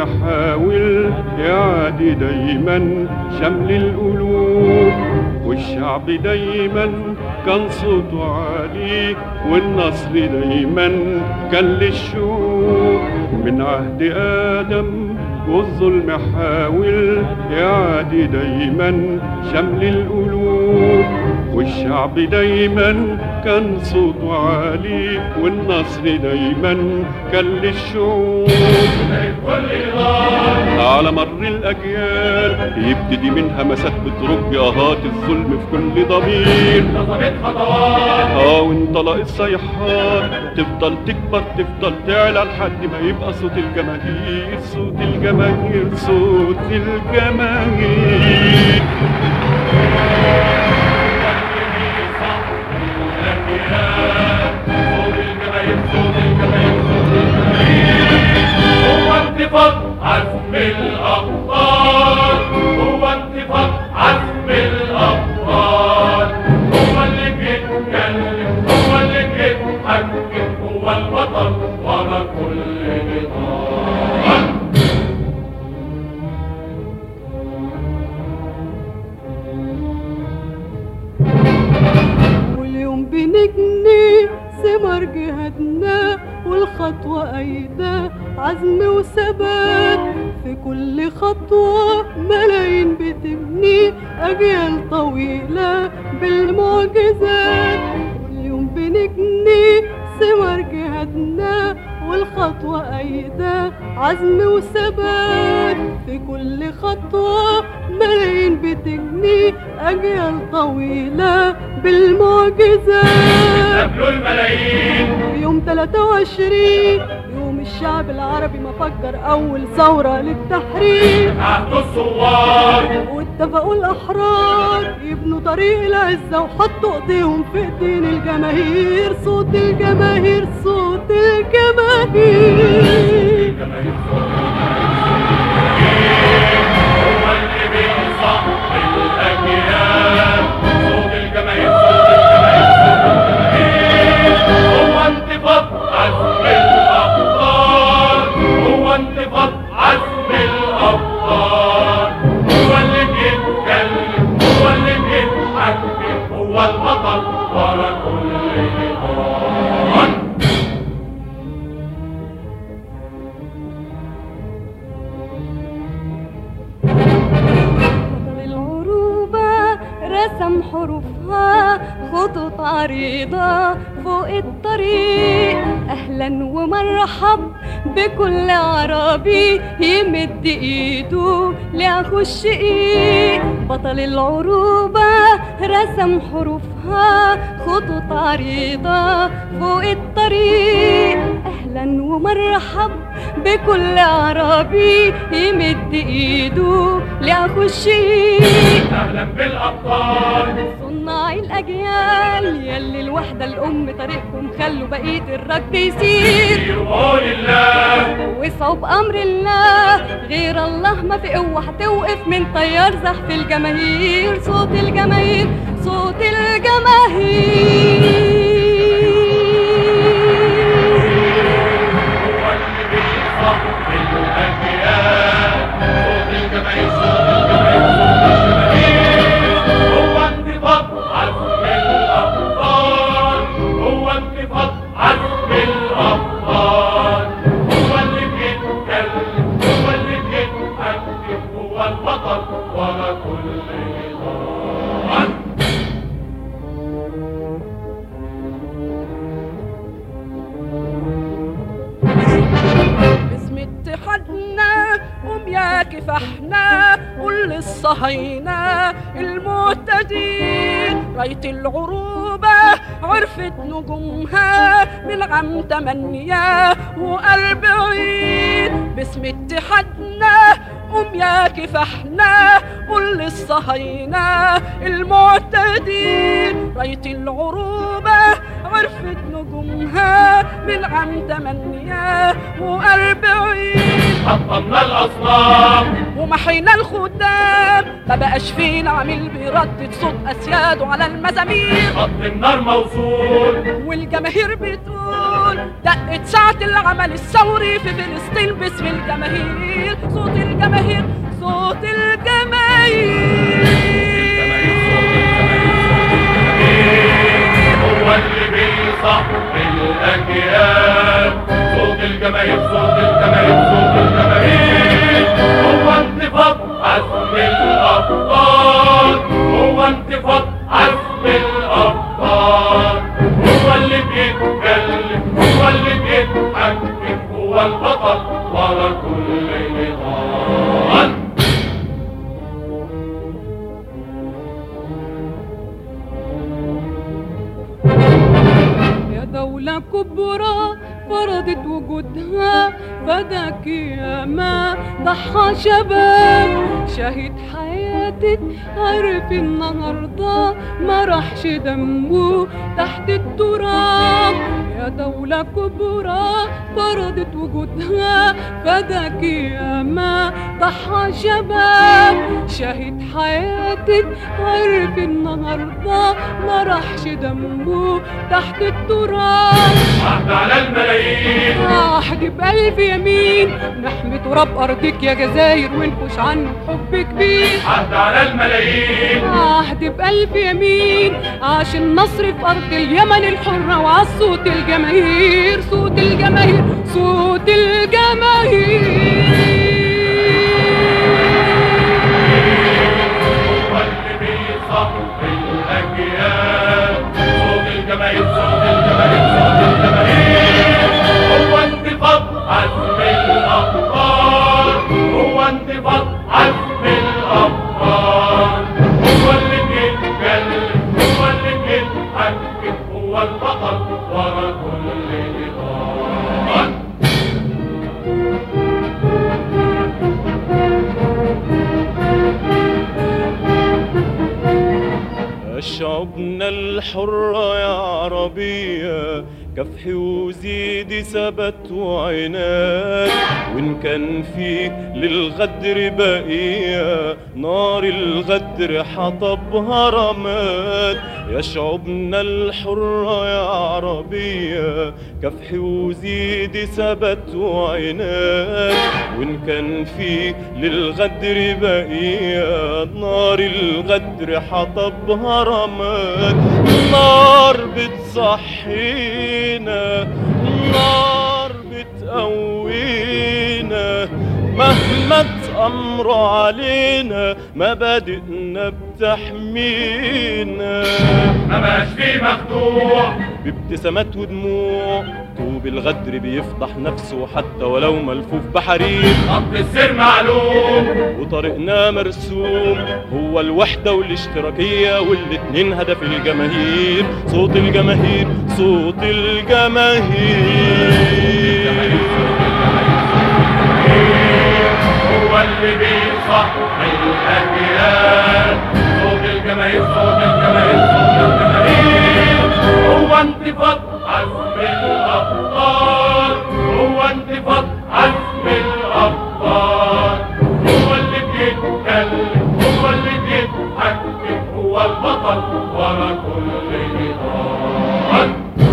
محاول يعدي دايما شمل القلوب والشعب دايما كان صوته عالي والنصر دايما كان للشوق من عهد آدم والظلم حاول يعدي دايما شمل القلوب والشعب دايما كان صوته عالي والنصر دايما كان للشعوب على مر الأجيال يبتدي من همسات بترج آهات الظلم في كل ضمير اه وانطلق الصيحات تفضل تكبر تفضل تعلى لحد ما يبقى صوت الجماهير صوت الجماهير صوت الجماهير هو انتفاض عزم الأبطال هو انتفاض عزم الأبطال هو اللي بيتكلم هو اللي بيتحكم هو البطل ورا كل نضال واليوم بنجني ثمر جهادنا والخطوة أيدة عزم وثبات في كل خطوة ملايين بتبني أجيال طويلة بالمعجزات واليوم بنجني ثمر جهادنا والخطوة أيدة عزم وثبات في كل خطوة ملايين بتجني أجيال طويلة بالمعجزات قبلوا الملايين يوم 23 يوم الشعب العربي ما فكر أول ثورة للتحرير عهدوا الثوار واتفقوا الأحرار يبنوا طريق العزة وحطوا ايديهم في ايدين الجماهير صوت الجماهير صوت الجماهير هو اللي بينصح الأجيال صوت الجماهير صوت الجماهير صوت الجماهير هو انتفاض عزم الأبطال هو انتفاض عزم الأبطال هو اللي بيتكلم هو اللي بيتحكم هو البطل ورا كل نضال بطل العروبة رسم حروفها خطوط عريضة فوق الطريق أهلا ومرحب بكل عربي يمد إيده لأخو الشقيق بطل العروبة رسم حروفها خطوط عريضة فوق الطريق أهلا ومرحب بكل عربي يمد إيده لأخو الشقيق أهلا بالأبطال صناع الأجيال يلي الوحدة الأم طريقكم خلوا بقية الركض يسير قول الله وصعب أمر الله غير الله ما في قوة هتوقف من طيار زحف الجماهير صوت الجماهير صوت الجماهير هو اللي بيصح الأجيال صوت الجماهير صوت الجماهير صوت الجماهير هو انتفاض عزم الأبطال هو انتفاض عزم الأبطال هو اللي بيتكلم هو اللي بيتحكم هو البطل ورا كل نضال باسم اتحادنا قوم يا كفاحنا قول للصهاينة المهتدين راية العروبة عرفت نجومها من عام تمانية وأربعين باسم اتحادنا قوم يا كفاحنا قول للصهاينة المعتدين راية العروبة عرفت نجومها من عام تمانية وأربعين حطمنا الأصنام ومحينا الخدام ما بقاش فينا عميل بيردد صوت أسياده على المزامير خط النار موصول والجماهير بتقول يقول دقت ساعة العمل الثوري في فلسطين باسم الجماهير صوت الجماهير صوت الجماهير هو اللي بيصح الأجيال صوت الجماهير صوت الجماهير صوت الجماهير هو انتفاض عزم الأبطال هو انتفاض عزم الأبطال هو اللي بيتكلم هو اللي بيتحكم هو البطل ورا كل نضال يا دولة كبرى فرضت وجودها فداك يا ما ضحى شباب شهيد حياتك عارف النهارده ما راحش دمه تحت التراب يا دولة كبرى فرضت وجودها فداك يا ما ضحى شباب شهيد حياتك عارف النهارده ما راحش دمه تحت التراب عهد على الملايين عهد بألف يمين نحمي تراب أرضك يا جزاير ونفش عنه حب كبير عهد على الملايين عهد بألف يمين عاش النصر في أرض اليمن الحرة وعلى صوت الجماهير صوت الجماهير صوت الجماهير هو اللي بيصح الأجيال صوت الجماهير صوت الجماهير صوت الجماهير هو انتفاض عزم الأبطال هو انتفاض عزم الأبطال هو اللي بيتكلم هو اللي بيتحكم هو البطل ورا كل نضال شعبنا الحرة يا عربية كفح وزيد ثبت وعناد وإن كان فيك للغدر بقية نار الغدر حطبها رماد يا شعوبنا الحرة يا عربية كفح وزيد ثبت وعناد وإن كان فيك للغدر بقية نار الغدر حطبها رماد النار بتصحينا النار بتقوينا مهما تأمروا علينا مبادئنا بتحمينا ما بقاش فيه مخدوع بابتسامات ودموع طوب الغدر بيفضح نفسه حتى ولو ملفوف بحرير خط السير معلوم وطريقنا مرسوم هو الوحدة والاشتراكية والاتنين هدف الجماهير صوت الجماهير صوت الجماهير هو اللي بيصح الأجيال صوت الجماهير صوت الجماهير صوت الجماهير هو انتفاض عزم الأبطال هو انتفاض عزم الأبطال هو اللي بيتكلم هو اللي بيتحكم هو البطل ورا كل نضال